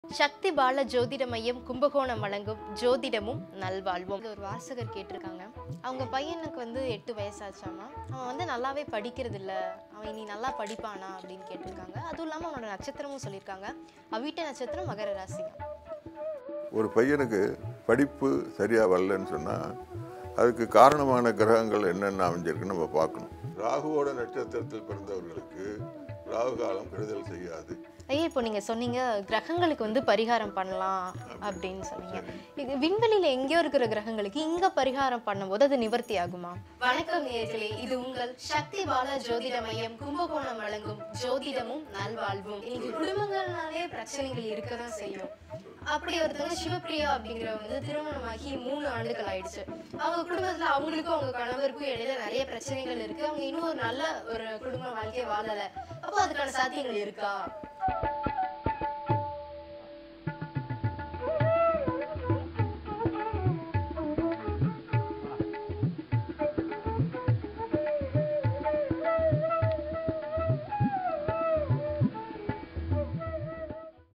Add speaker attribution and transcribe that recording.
Speaker 1: சக்தி பால ஜோதிட மையம் கும்பகோணம் வழங்கும் ஜோதிடமும் நல்வாழ்வும் இது ஒரு வாசகர் கேட்டிருக்காங்க அவங்க பையனுக்கு வந்து எட்டு வயசாச்சாமா அவன் வந்து நல்லாவே படிக்கிறது இல்ல அவன் இனி நல்லா படிப்பானா அப்படின்னு கேட்டிருக்காங்க அதுவும் இல்லாமல் அவனோட நட்சத்திரமும் சொல்லியிருக்காங்க அவிட்ட நட்சத்திரம் மகர ராசியா
Speaker 2: ஒரு பையனுக்கு படிப்பு சரியாக வரலன்னு சொன்னால் அதுக்கு காரணமான கிரகங்கள் என்னென்ன அமைஞ்சிருக்குன்னு நம்ம பார்க்கணும் ராகுவோட நட்சத்திரத்தில் பிறந்தவர்களுக்கு ராகு காலம் கெடுதல் செய்யாது
Speaker 1: ஐயா இப்போ நீங்க சொன்னீங்க கிரகங்களுக்கு வந்து பரிகாரம் பண்ணலாம் அப்படின்னு சொன்னீங்க இது விண்வெளியில எங்கேயோ இருக்கிற கிரகங்களுக்கு இங்க பரிகாரம் பண்ணும்போது அது நிவர்த்தி ஆகுமா வணக்கம் நேர்களே இது உங்கள் சக்தி பால ஜோதிட மையம் கும்பகோணம் வழங்கும் ஜோதிடமும் நல்வாழ்வும் இன்னைக்கு குடும்பங்கள்னாலே பிரச்சனைகள் இருக்கதான் செய்யும் அப்படி ஒருத்தவங்க சிவப்பிரியா அப்படிங்கிறவங்க வந்து திருமணமாகி மூணு ஆண்டுகள் ஆயிடுச்சு அவங்க குடும்பத்துல அவங்களுக்கும் அவங்க கணவருக்கும் இடையில நிறைய பிரச்சனைகள் இருக்கு அவங்க இன்னும் ஒரு நல்ல ஒரு குடும்ப வாழ்க்கை வாழல அப்போ அதுக்கான சாத்தியங்கள் இருக்கா